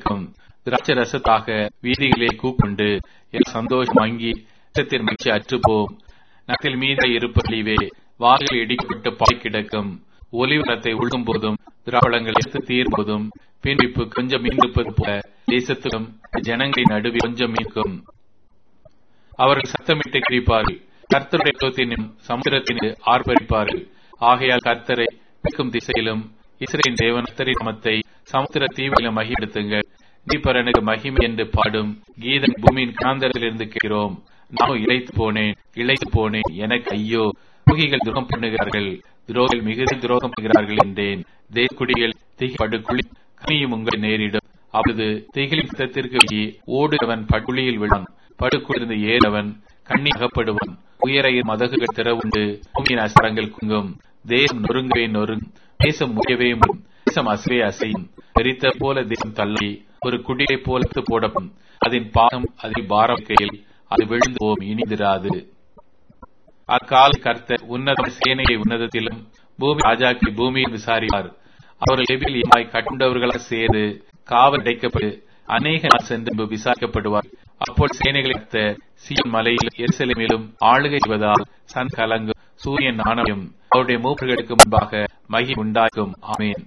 கிடக்கும் திராட்சை ரசத்தாக வீதிகளே கூக்குண்டு என் சந்தோஷம் மங்கி ரசத்தின் மகிழ்ச்சி அற்றுப்போம் நகத்தில் மீத இருப்பழிவே வாயில் இடிக்கப்பட்டு பாய் கிடக்கும் ஒலிவரத்தை உழுகும் போதும் திராவளங்கள் எடுத்து தீரும் போதும் பின்பிப்பு கொஞ்சம் மீண்டிருப்பது போல தேசத்திலும் ஜனங்களின் நடுவில் கொஞ்சம் மீட்கும் அவர்கள் சத்தமிட்டு கிழிப்பார்கள் கர்த்தருடைய குலத்தினும் சமுத்திரத்தினு ஆர்ப்பரிப்பார்கள் ஆகையால் கர்த்தரை மிக்கும் திசையிலும் இஸ்ரேலின் தேவன் கர்த்தரின் நாமத்தை சமுத்திர தீவிலும் மகிழ்ப்படுத்துங்கள் தீபரனுக்கு மகிமை என்று பாடும் கீதன் பூமியின் காந்தரத்திலிருந்து கேட்கிறோம் நான் இழைத்து போனேன் இழைத்து போனேன் எனக்கு ஐயோ துரோகிகள் துரோகம் பண்ணுகிறார்கள் துரோகிகள் மிகுதி துரோகம் பண்ணுகிறார்கள் என்றேன் தேக்குடிகள் திகப்படு குழி கனியும் உங்கள் நேரிடும் அப்பொழுது திகிலின் சித்தத்திற்கு வெளியே ஓடுகிறவன் படுகுழியில் விழும் படுக்குழிந்து ஏறவன் கண்ணி அகப்படுவான் உயரையின் மதகுகள் திறவுண்டு பூமியின் அசரங்கள் குங்கும் தேசம் நொறுங்கவே நொறுங்கும் தேசம் முயவே முடும் தேசம் அசைவே அசையும் பெரித்த போல தேசம் தள்ளி ஒரு குடியை போல போடப்படும் அதன் பாகம் அதில் பாரம் கையில் அது விழுந்து போம் இனிதிராது அக்கால கர்த்தர் உன்னத சேனையை உன்னதத்திலும் பூமி ராஜாக்களை பூமியில் விசாரிப்பார் அவர்கள் எபிலியமாய் கட்டுண்டவர்களாக சேர்ந்து காவல் அடைக்கப்பட்டு அநேக நாள் சென்று விசாரிக்கப்படுவார் அப்போது சேனைகளை சீன் மலையில் எருசலேமிலும் ஆளுகை செய்வதால் சன் கலங்கும் சூரியன் நாணயம் அவருடைய மூப்பர்களுக்கு முன்பாக மகி உண்டாக்கும் ஆமேன்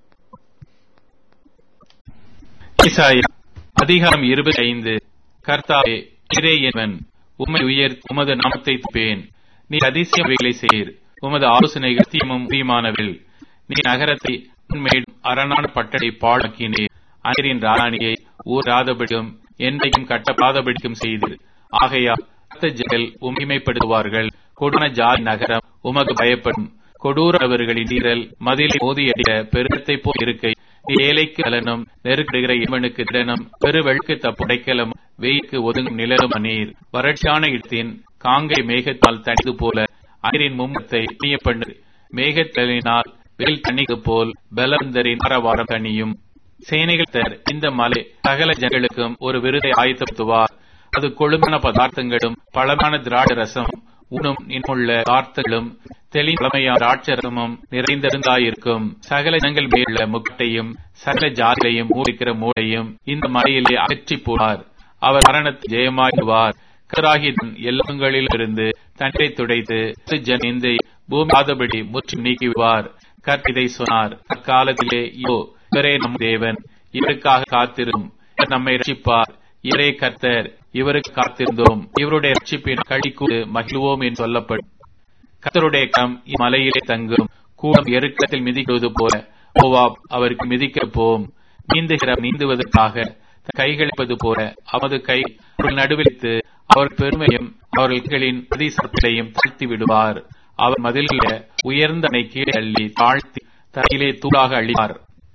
அதிகாரம் இருபத்தி ஐந்து கர்த்தாவே இரே என்பன் உம்மை உயர் உமது நாமத்தை துப்பேன் நீ அதிசயவைகளை செய்ர் உமது ஆலோசனைகள் சத்தியமும் உரியமானவில் நீ நகரத்தை உண்மையிடும் அரணான பட்டடை பாழாக்கினீர் அங்கரின் ராணியை ஊராதபடியும் என்றைக்கும் கட்டப்பாதபடிக்கும் செய்தீர் ஆகையால் ஜெகல் உண்மைப்படுத்துவார்கள் கொடுன ஜாதி நகரம் உமக்கு பயப்படும் கொடூரவர்களின் நீரல் மதிலை மோதியடிய பெருத்தை போல் இருக்கை நீ ஏழைக்கு நலனும் நெருக்கிடுகிற இவனுக்கு திடனும் பெருவெழுக்கு தப்புடைக்கலும் வெய்க்கு ஒதுங்கும் நிழலும் நீர் வறட்சியான இடத்தின் காங்கை மேகத்தால் தனிது போல அயரின் மும்மத்தை நீய பண்ணு மேகத்தலினால் வெயில் தண்ணிக்கு போல் பலவந்தரின் அறவாரம் தனியும் சேனைகள் தர் இந்த மலை சகல ஜனங்களுக்கும் ஒரு விருதை ஆயத்தப்படுத்துவார் அது கொழுமான பதார்த்தங்களும் பழமான திராட்ச ரசம் உணும் இன்னுள்ள வார்த்தைகளும் தெளி பழமையான திராட்சரசமும் நிறைந்திருந்தாயிருக்கும் சகல ஜனங்கள் மேலுள்ள முட்டையும் சகல ஜாதிகளையும் மூடிக்கிற மூடையும் இந்த மலையிலே அகற்றி போவார் அவர் மரணத்தை ஜெயமாகுவார் கராகிதன் எல்லாங்களிலிருந்து தண்ணீரை துடைத்து ஜனிந்தை பூமி ஆதபடி முற்று நீக்குவார் கற்பிதை சொன்னார் அக்காலத்திலே யோ இவரே நம் தேவன் இவருக்காக காத்திரும் நம்மை ரட்சிப்பார் இவரே கர்த்தர் இவருக்கு காத்திருந்தோம் இவருடைய ரட்சிப்பின் கழிக்கூடு மகிழ்வோம் என்று சொல்லப்படும் கர்த்தருடைய கம் இம்மலையிலே தங்கும் கூடம் எருக்கத்தில் மிதிக்குவது போல ஓவாப் அவருக்கு மிதிக்க போம் நீந்துகிற நீந்துவதற்காக கைகளிப்பது போல அவரது கை அவர்கள் நடுவிலித்து அவர் பெருமையும் அவர்களின் பிரதிசத்தையும் தாழ்த்தி விடுவார் அவர் மதிலில் உயர்ந்த அணை கீழே அள்ளி தாழ்த்தி தரையிலே தூளாக அழிவார்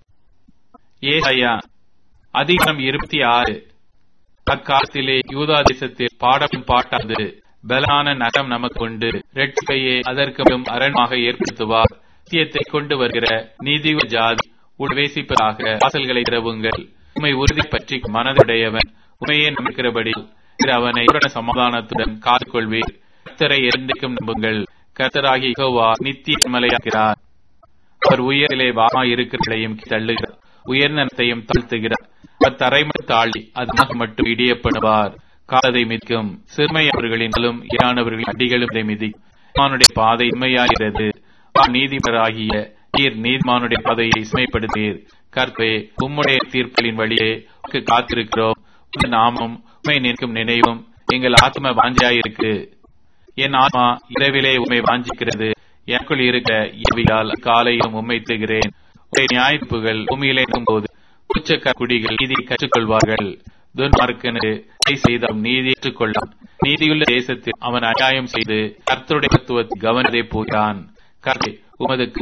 ஏசாயா அதிகாரம் இருபத்தி ஆறு அக்காலத்திலே யூதா தேசத்தில் பாடம் பாட்டாது பலான நகம் நமக்கு உண்டு ரெட்கையே அதற்கு அரண்மாக ஏற்படுத்துவார் சத்தியத்தை கொண்டு வருகிற நீதி ஜாதி உடவேசிப்பதாக வாசல்களை திறவுங்கள் உண்மை உறுதி பற்றி மனதுடையவன் உண்மையே நம்பிக்கிறபடி அவனை சமாதானத்துடன் காத்துக்கொள்வீர் கத்தரை என்றைக்கும் நம்புங்கள் கத்தராகி இகோவா நித்திய மலையாகிறார் அவர் உயரிலே வாமா இருக்கிறதையும் தள்ளுகிறார் உயர்நத்தையும் தாழ்த்துகிறார் அவர் தரைமை தாழி அதனாக மட்டும் இடியப்படுவார் காலதை மிதிக்கும் சிறுமையவர்களின் இரானவர்களின் அடிகளும் மிதிக்கும் பாதை உண்மையாகிறது நீதிபராகிய நீர் நீதிமானுடைய பாதையை இசைப்படுத்தீர் கற்பே உம்முடைய தீர்ப்புகளின் வழியே காத்திருக்கிறோம் நாமும் உண்மை நிற்கும் நினைவும் எங்கள் ஆத்ம வாஞ்சியாயிருக்கு என் ஆத்மா இரவிலே உண்மை வாஞ்சிக்கிறது எனக்குள் இருக்க இரவியால் காலையும் உண்மை தருகிறேன் உடைய நியாயப்புகள் பூமியிலே போது உச்சக்க குடிகள் நீதி கற்றுக்கொள்வார்கள் துன்மார்க்கனு செய்தால் நீதி ஏற்றுக்கொள்ளான் நீதியுள்ள தேசத்தில் அவன் அநியாயம் செய்து கர்த்தருடைய தத்துவத்தை கவனத்தை போகிறான் கர்த்தே உமது